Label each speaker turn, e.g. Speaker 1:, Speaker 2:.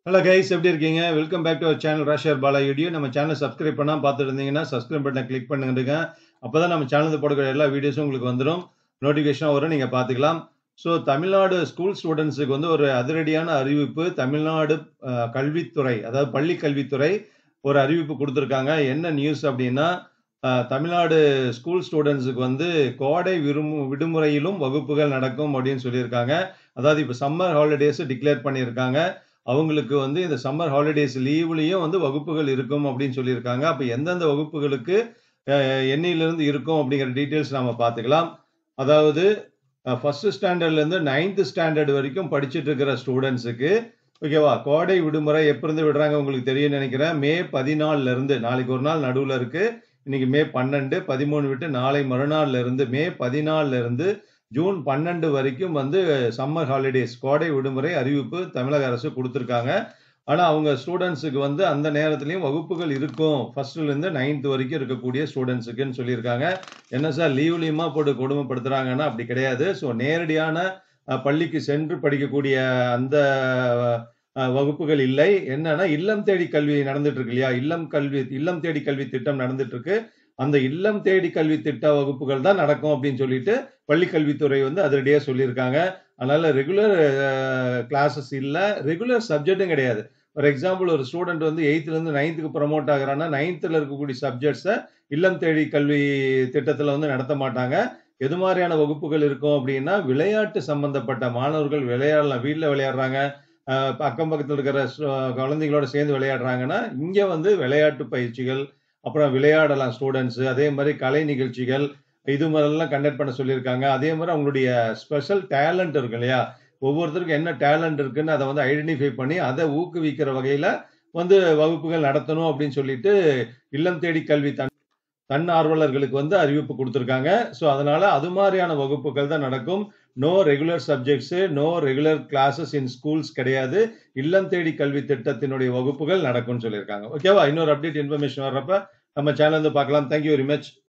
Speaker 1: hello guys எப்படி இருக்கீங்க welcome back to our channel ராஷர் பாலா வீடியோ நம்ம சேனல் சப்ஸ்கிரைப் பண்ணால் பார்த்துட்டு இருந்தீங்கன்னா சப்ஸ்கிரைப் பட்டனை கிளிக் பண்ணுங்க அப்போ தான் நம்ம சேனலில் போடக்கூடிய எல்லா வீடியோஸும் உங்களுக்கு வந்துடும் நோட்டிஃபிகேஷன் வரும் நீங்கள் பார்த்துக்கலாம் ஸோ தமிழ்நாடு ஸ்கூல் ஸ்டூடெண்ட்ஸுக்கு வந்து ஒரு அதிரடியான அறிவிப்பு தமிழ்நாடு அஹ், கல்வித்துறை அதாவது பள்ளி கல்வித்துறை ஒரு அறிவிப்பு கொடுத்துருக்காங்க என்ன நியூஸ் அப்படின்னா அஹ், தமிழ்நாடு ஸ்கூல் ஸ்டூடெண்ட்ஸுக்கு வந்து கோடை விரும் விடுமுறையிலும் வகுப்புகள் நடக்கும் அப்படின்னு சொல்லியிருக்காங்க அதாவது இப்போ சம்மர் ஹாலிடேஸ் டிக்ளேர் பண்ணியிருக்காங்க அவங்களுக்கு வந்து இந்த சம்மர் ஹாலிடேஸ் லீவ்லயும் வந்து வகுப்புகள் இருக்கும் அப்படின்னு சொல்லியிருக்காங்க அப்போ எந்தெந்த வகுப்புகளுக்கு அஹ், எண்ணிலிருந்து இருக்கும் அப்படிங்கிற டீட்டெயில்ஸ் நாம பார்த்துக்கலாம் அதாவது ஃபர்ஸ்ட் ஸ்டாண்டர்ட்லேருந்து நைன்த் ஸ்டாண்டர்ட் வரைக்கும் படிச்சுட்டு இருக்கிற ஸ்டூடெண்ட்ஸுக்கு ஓகேவா கோடை விடுமுறை எப்போ இருந்து விடுறாங்க உங்களுக்கு தெரியும் நினைக்கிறேன் மே பதினாலுல இருந்து நாளைக்கு ஒரு நாள் நடுவில் இருக்கு இன்னைக்கு மே பன்னெண்டு பதிமூணு விட்டு நாளை மறுநாள்ல இருந்து மே பதினாலுல இருந்து ஜூன் பன்னெண்டு வரைக்கும் வந்து சம்மர் ஹாலிடேஸ் கோடை விடுமுறை அறிவிப்பு தமிழக அரசு கொடுத்துருக்காங்க ஆனால் அவங்க ஸ்டூடெண்ட்ஸுக்கு வந்து அந்த நேரத்துலையும் வகுப்புகள் இருக்கும் ஃபர்ஸ்ட்லேருந்து நைன்த் வரைக்கும் இருக்கக்கூடிய ஸ்டூடெண்ட்ஸுக்குன்னு சொல்லியிருக்காங்க என்ன சார் லீவ்லையுமா போட்டு கொடுமைப்படுத்துறாங்கன்னா அப்படி கிடையாது ஸோ நேரடியான அஹ், பள்ளிக்கு சென்று படிக்கக்கூடிய அந்த அஹ், வகுப்புகள் இல்லை என்னன்னா இல்லம் தேடி கல்வி நடந்துட்டு இருக்கு இல்லையா இல்லம் கல்வி இல்லம் தேடி கல்வி திட்டம் நடந்துட்டு இருக்கு அந்த இல்லம் தேடி கல்வி திட்ட வகுப்புகள் தான் நடக்கும் அப்படின்னு சொல்லிட்டு பள்ளி கல்வித்துறை வந்து அதிரடியாக சொல்லியிருக்காங்க அதனால ரெகுலர் கிளாஸஸ் இல்லை ரெகுலர் சப்ஜெக்டும் கிடையாது ஃபார் எக்ஸாம்பிள் ஒரு ஸ்டூடெண்ட் வந்து எயித்துலேருந்து நைன்த்துக்கு ப்ரமோட் ஆகுறான்னா நைன்த்தில் இருக்கக்கூடிய சப்ஜெக்ட்ஸை இல்லம் தேடி கல்வி திட்டத்தில் வந்து நடத்த மாட்டாங்க எது மாதிரியான வகுப்புகள் இருக்கும் அப்படின்னா விளையாட்டு சம்பந்தப்பட்ட மாணவர்கள் விளையாடலாம் வீட்டில் விளையாடுறாங்க அஹ் அக்கம் பக்கத்தில் இருக்கிற சு- குழந்தைங்களோட சேர்ந்து விளையாடுறாங்கன்னா இங்கே வந்து விளையாட்டு பயிற்சிகள் அப்புறம் விளையாடலாம் ஸ்டூடெண்ட்ஸ் அதே மாதிரி கலை நிகழ்ச்சிகள் இது மாதிரிலாம் கண்டக்ட் பண்ண சொல்லியிருக்காங்க அதே மாதிரி அவங்களுடைய ஸ்பெஷல் டேலண்ட் இருக்கு இல்லையா ஒவ்வொருத்தருக்கும் என்ன டேலண்ட் இருக்குன்னு அதை வந்து ஐடென்டிஃபை பண்ணி அதை ஊக்குவிக்கிற வகையில வந்து வகுப்புகள் நடத்தணும் அப்படின்னு சொல்லிட்டு இல்லம் தேடி கல்வி தன் தன்னார்வலர்களுக்கு வந்து அறிவிப்பு கொடுத்துருக்காங்க ஸோ அதனால அது மாதிரியான வகுப்புகள் தான் நடக்கும் no regular subjects no regular classes in schools கிடையாது இல்லம் தேடி கல்வி திட்டத்தினுடைய வகுப்புகள் நடக்கும்னு சொல்லியிருக்காங்க ஓகேவா இன்னொரு அப்டேட் இன்ஃபர்மேஷன் வர்றப்ப நம்ம சேனல் வந்து பார்க்கலாம் தேங்க்யூ வெரி மச்